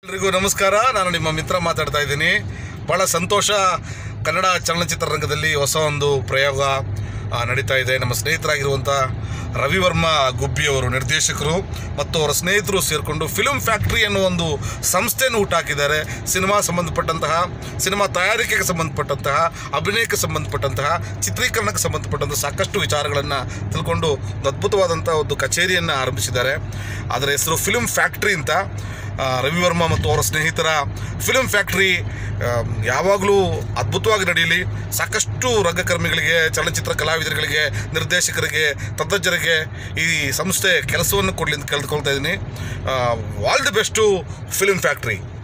ಎಲ್ರಿಗೂ ನಮಸ್ಕಾರ ನಾನು ನಿಮ್ಮ ಮಿತ್ರ ಮಾತಾಡ್ತಾ ಇದ್ದೀನಿ ಭಾಳ ಸಂತೋಷ ಕನ್ನಡ ಚಲನಚಿತ್ರರಂಗದಲ್ಲಿ ಹೊಸ ಒಂದು ಪ್ರಯೋಗ ಆ, ನಡೀತಾ ಇದೆ ನಮ್ಮ ಸ್ನೇಹಿತರಾಗಿರುವಂಥ ರವಿವರ್ಮ ಗುಬ್ಬಿಯವರು ನಿರ್ದೇಶಕರು ಮತ್ತು ಅವರ ಸ್ನೇಹಿತರು ಸೇರಿಕೊಂಡು ಫಿಲ್ಮ್ ಫ್ಯಾಕ್ಟ್ರಿ ಅನ್ನೋ ಒಂದು ಸಂಸ್ಥೆಯನ್ನು ಹುಟ್ಟಾಕಿದ್ದಾರೆ ಸಿನಿಮಾ ಸಂಬಂಧಪಟ್ಟಂತಹ ಸಿನಿಮಾ ತಯಾರಿಕೆಗೆ ಸಂಬಂಧಪಟ್ಟಂತಹ ಅಭಿನಯಕ್ಕೆ ಸಂಬಂಧಪಟ್ಟಂತಹ ಚಿತ್ರೀಕರಣಕ್ಕೆ ಸಂಬಂಧಪಟ್ಟಂತಹ ಸಾಕಷ್ಟು ವಿಚಾರಗಳನ್ನು ತಿಳ್ಕೊಂಡು ಒಂದು ಅದ್ಭುತವಾದಂಥ ಒಂದು ಕಚೇರಿಯನ್ನು ಆರಂಭಿಸಿದ್ದಾರೆ ಅದರ ಹೆಸರು ಫಿಲ್ಮ್ ಫ್ಯಾಕ್ಟ್ರಿ ಅಂತ ಆ, ರವಿವರ್ಮ ಮತ್ತು ಅವರ ಸ್ನೇಹಿತರ ಫಿಲ್ಮ್ ಫ್ಯಾಕ್ಟ್ರಿ ಯಾವಾಗಲೂ ಅದ್ಭುತವಾಗಿ ನಡೆಯಲಿ ಸಾಕಷ್ಟು ರಂಗಕರ್ಮಿಗಳಿಗೆ ಚಲನಚಿತ್ರ ಕಲಾವಿದರುಗಳಿಗೆ ನಿರ್ದೇಶಕರಿಗೆ ತಜ್ಞರಿಗೆ ಈ ಸಂಸ್ಥೆ ಕೆಲಸವನ್ನು ಕೊಡಲಿ ಅಂತ ಕೇಳ್ಕೊಳ್ತಾ ಇದ್ದೀನಿ all the best film factory